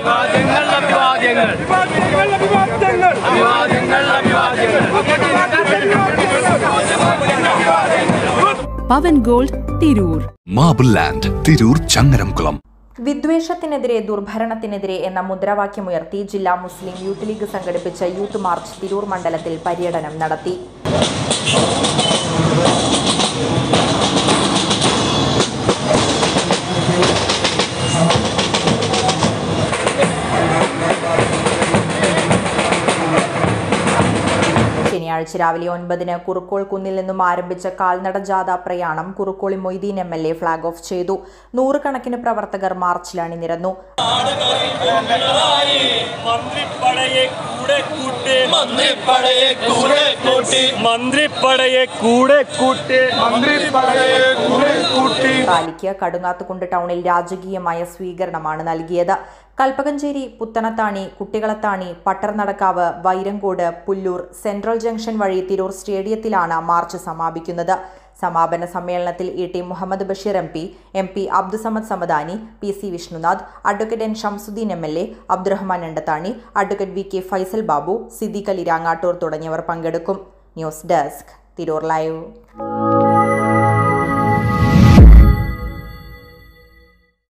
അഭിവാദ്യങ്ങൾ അഭിവാദ്യങ്ങൾ അഭിവാദ്യങ്ങൾ അഭിവാദ്യങ്ങൾ അഭിവാദ്യങ്ങൾ അഭിവാദ്യങ്ങൾ Pavan gold Tirur marble land Tirur Changaramkulam വിദ്വേഷത്തിനെതിരെ ദുർഭരണത്തിനെതിരെ എന്ന മുദ്രാവാക്യമുയർത്തി ജില്ലാ മുസ്ലിം യൂത്ത് ലീഗ് സംഘടിപ്പിച്ച യൂത്ത് മാർച്ച് തിരൂർ മണ്ഡലത്തിൽ പര്യടനം നടത്തി ശനിയാഴ്ച രാവിലെ ഒൻപതിന് കുറുക്കോൾ കുന്നിൽ നിന്നും ആരംഭിച്ച കാൽനട ജാഥ പ്രയാണം Kurukkoli Moideen M L A flag off ചെയ്തു നൂറുകണക്കിന് പ്രവർത്തകർ മാർച്ചിൽ അണിനിരന്നു മന്ത്രിപ്പടയെ കൂടെ കൂട്ടി മന്ത്രിപ്പടയെ കൂടെ കൂട്ടി മന്ത്രിപ്പടയെ കൂടെ കൂട്ടി മന്ത്രിപ്പടയെ കൂടെ കൂട്ടി റാലിക്ക് കടുങ്ങാത്തുകുണ്ട് ടൗണിൽ രാജകീയമായ സ്വീകരണമാണ് നൽകിയത് കൽപ്പകഞ്ചേരി പുത്തനത്താണി കുട്ടികളത്താണി പട്ടർനടക്കാവ് വൈരങ്കോട് പുല്ലൂർ സെൻട്രൽ ജംഗ്ഷൻ വഴി തിരൂർ സ്റ്റേഡിയത്തിലാണ് മാർച്ച് സമാപിക്കുന്നത് സമാപന സമ്മേളനത്തിൽ E T Muhammad Basheer M P M P Abdussamad Samadani P C Vishnunath advocate N Shamsudheen M L A Abdurahman Randathani advocate V K Faisal Babu Siddique Ali Rangattur തുടങ്ങിയവർ പങ്കെടുക്കും ന്യൂസ് ഡെസ്ക് തിരൂർ ലൈവ്